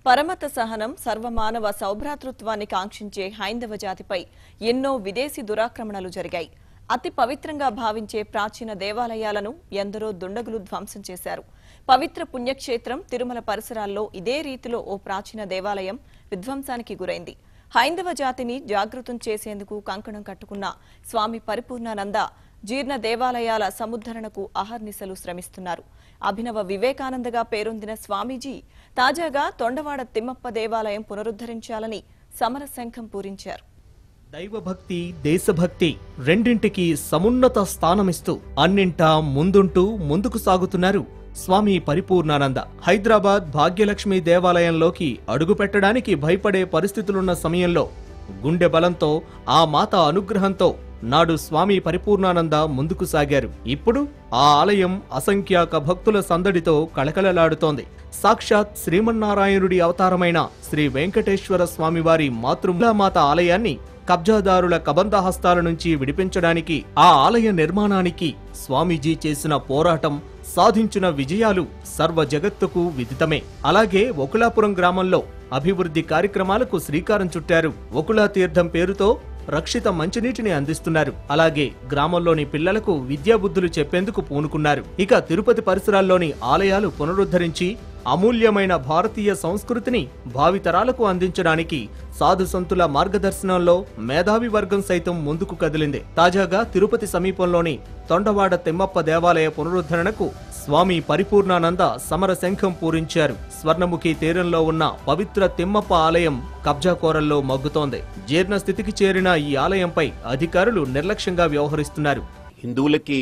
పరమత సహనం సర్వమానవ సౌభ్రాతృత్వాన్ని కాంక్షించే హైందవ జాతిపై ఎన్నో విదేశీ దురాక్రమణలు జరిగాయి అతి పవిత్రంగా భావించే ప్రాచీన దేవాలయాలను ఎందరో దుండగులు ధ్వంసం చేశారు పవిత్ర పుణ్యక్షేత్రం తిరుమల పరిసరాల్లో ఇదే రీతిలో ఓ ప్రాచీన దేవాలయం విధ్వంసానికి గురైంది హైందవ జాతిని జాగృతం చేసేందుకు కంకణం కట్టుకున్న స్వామి పరిపూర్ణానంద జీర్ణ దేవాలయాల సముద్ధరణకు అహర్నిశలు శ్రమిస్తున్నారు అభినవ వివేకానందగా పేరొందిన స్వామీజీ తాజాగా తొండవాడ తిమ్మప్ప దేవాలయం పునరుద్ధరించాలని సమరశంఖం పూరించారు దైవభక్తి దేశభక్తి రెండింటికి సమున్నత స్థానమిస్తూ అన్నింటా ముందుంటూ ముందుకు సాగుతున్నారు స్వామి పరిపూర్ణానంద హైదరాబాద్ భాగ్యలక్ష్మి దేవాలయంలోకి అడుగుపెట్టడానికి భయపడే పరిస్థితులున్న సమయంలో గుండె బలంతో ఆ మాత అనుగ్రహంతో నాడు స్వామి పరిపూర్ణానంద ముందుకు సాగారు ఇప్పుడు ఆ ఆలయం అసంఖ్యాక భక్తుల సందడితో కళకళలాడుతోంది సాక్షాత్ శ్రీమన్నారాయణుడి అవతారమైన శ్రీ వెంకటేశ్వర స్వామివారి మాతృమాత ఆలయాన్ని కబ్జాదారుల కబంధహస్తాల నుంచి విడిపించడానికి ఆ ఆలయ నిర్మాణానికి స్వామీజీ చేసిన పోరాటం సాధించిన విజయాలు సర్వ జగత్తుకు విదితమే అలాగే ఒకలాపురం గ్రామంలో అభివృద్ధి కార్యక్రమాలకు శ్రీకారం చుట్టారు ఒకలా తీర్థం పేరుతో రక్షిత మంచినీటిని అందిస్తున్నారు అలాగే గ్రామంలోని పిల్లలకు విద్యాబుద్ధులు చెప్పేందుకు పూనుకున్నారు ఇక తిరుపతి పరిసరాల్లోని ఆలయాలు పునరుద్ధరించి అమూల్యమైన భారతీయ సంస్కృతిని భావితరాలకు అందించడానికి సాధు సంతుల మార్గదర్శనంలో మేధావి వర్గం సైతం ముందుకు కదిలింది తాజాగా తిరుపతి సమీపంలోని తొండవాడ తిమ్మప్ప దేవాలయ పునరుద్ధరణకు స్వామి పరిపూర్ణానంద సమర శంఖం పూరించారు స్వర్ణముఖి తీరంలో ఉన్న పవిత్ర తిమ్మప్ప ఆలయం కబ్జాకోరల్లో మగ్గుతోంది జీర్ణ స్థితికి చేరిన ఈ ఆలయంపై అధికారులు నిర్లక్ష్యంగా వ్యవహరిస్తున్నారు హిందువులకి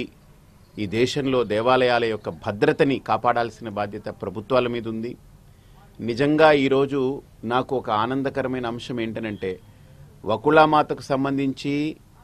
ఈ దేశంలో దేవాలయాల యొక్క భద్రతని కాపాడాల్సిన బాధ్యత ప్రభుత్వాల మీద ఉంది నిజంగా ఈరోజు నాకు ఒక ఆనందకరమైన అంశం ఏంటనంటే వకుళామాతకు సంబంధించి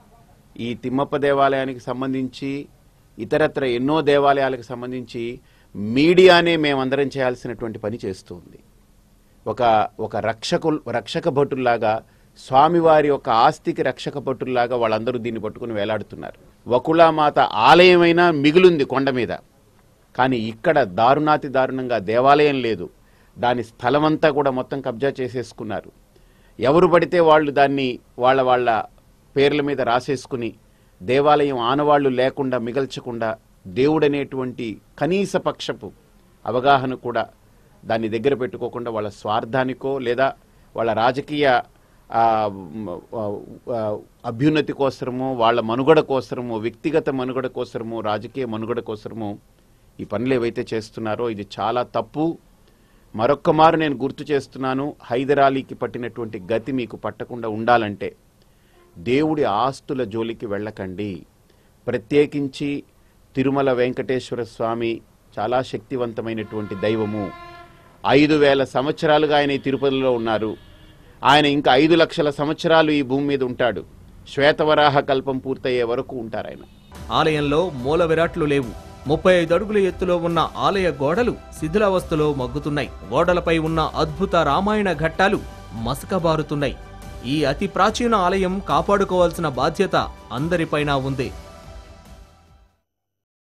ఈ తిమ్మప్ప దేవాలయానికి సంబంధించి ఇతరత్ర ఎన్నో దేవాలయాలకు సంబంధించి మీడియానే మేమందరం చేయాల్సినటువంటి పని చేస్తుంది ఒక ఒక రక్షకు రక్షక భటుల్లాగా స్వామివారి యొక్క ఆస్తికి రక్షక భటుల్లాగా వాళ్ళందరూ దీన్ని పట్టుకుని వేలాడుతున్నారు వకుళామాత ఆలయమైనా మిగులుంది కొండ మీద కానీ ఇక్కడ దారుణాతి దారుణంగా దేవాలయం లేదు దాని స్థలమంతా కూడా మొత్తం కబ్జా చేసేసుకున్నారు ఎవరు పడితే వాళ్ళు దాన్ని వాళ్ళ వాళ్ళ పేర్ల మీద రాసేసుకుని దేవాలయం ఆనవాళ్లు లేకుండా మిగల్చకుండా దేవుడనేటువంటి కనీస పక్షపు అవగాహన కూడా దాన్ని దగ్గర పెట్టుకోకుండా వాళ్ళ స్వార్థానికో లేదా వాళ్ళ రాజకీయ ఆ, మ్, ఆ, ఆ, అభ్యున్నతి కోసరము వాళ్ళ మనుగడ కోసరము వ్యక్తిగత మనుగడ కోసరము రాజకీయ మనుగడ కోసరము ఈ పనులు ఏవైతే చేస్తున్నారో ఇది చాలా తప్పు మరొక్క మారు నేను గుర్తు చేస్తున్నాను హైదరాలీకి పట్టినటువంటి గతి మీకు పట్టకుండా ఉండాలంటే దేవుడి ఆస్తుల జోలికి వెళ్ళకండి ప్రత్యేకించి తిరుమల వెంకటేశ్వర స్వామి చాలా శక్తివంతమైనటువంటి దైవము ఐదు వేల సంవత్సరాలుగా ఆయన ఈ తిరుపతిలో ఉన్నారు ఆయన ఇంకా ఐదు లక్షల సంవత్సరాలు ఈ భూమి మీద ఉంటాడు శ్వేతవరాహ కల్పం పూర్తయ్యే వరకు ఉంటారు ఆయన ఆలయంలో మూల విరాట్లు లేవు ముప్పై ఐదు అడుగుల ఎత్తులో ఉన్న ఆలయ గోడలు శిథిలావస్థలో మగ్గుతున్నాయి గోడలపై ఉన్న అద్భుత రామాయణ ఘట్టాలు మసకబారుతున్నాయి ఈ అతి ప్రాచీన ఆలయం కాపాడుకోవాల్సిన బాధ్యత అందరిపైనా ఉంది